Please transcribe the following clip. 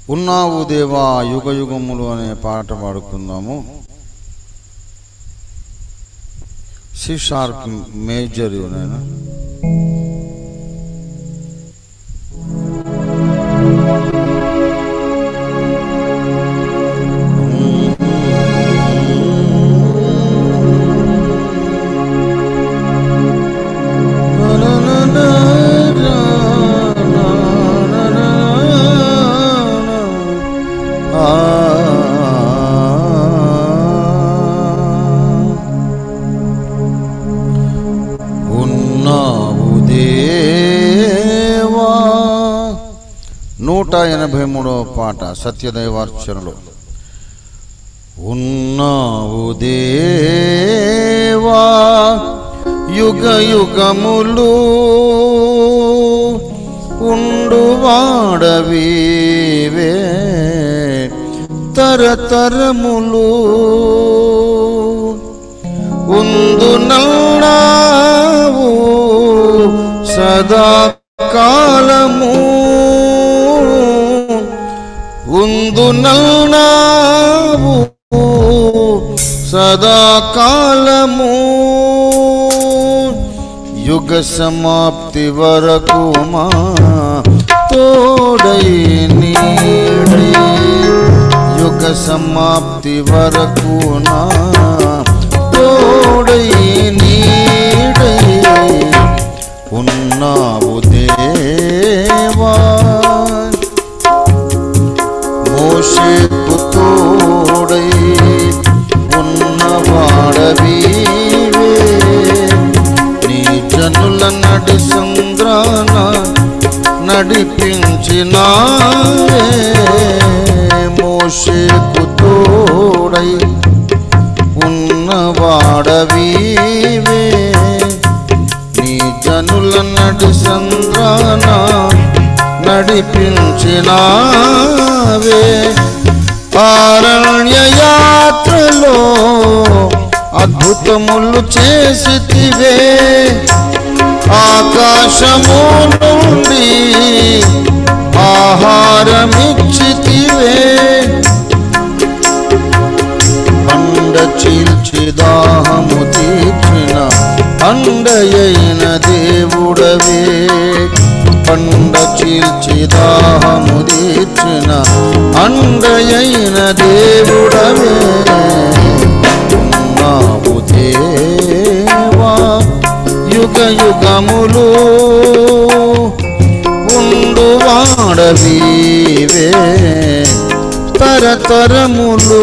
ఉన్నావు దేవా యుగ యుగములు అనే పాట పాడుకుందాము సి షార్ప్ మేజర్ నేను ఉన్నావు దేవా నూట ఎనభై మూడవ పాట సత్యదైవార్చనలో ఉన్నావు దేవా యుగ యుగములు ఉండువాడవీవే తరతరములు ఉందు నల్లావు సదా కాలము ఉందు నల్లావు సదా కాలము యుగ సమాప్తి వరకు మా తోడై నీడై యుగ సమాప్తి వరకు నా తోడై నీడై ఉన్నావు దేవా మోషేకు తోడై ఉన్నవాడవీవే నీ జనుల నడి సంద్రాన నడిపించినావే మోషేకు తోడై ఉన్నవాడవీవే నీ జనుల నడి సంద్రాన నడిపించినావే ఆరణ్య యాత్రలో అద్భుతములు చేసితివే ఆకాశము నుండి ఆహారమిచ్చితివే అండ చీల్చి దాహము తీర్చిన అండయైన దేవుడవే పండ చీల్చి దాహము తీర్చిన అండయైన దేవుడవే ఉన్నావు దేవా యుగ యుగములు ఉండువాడవీవే తరతరములు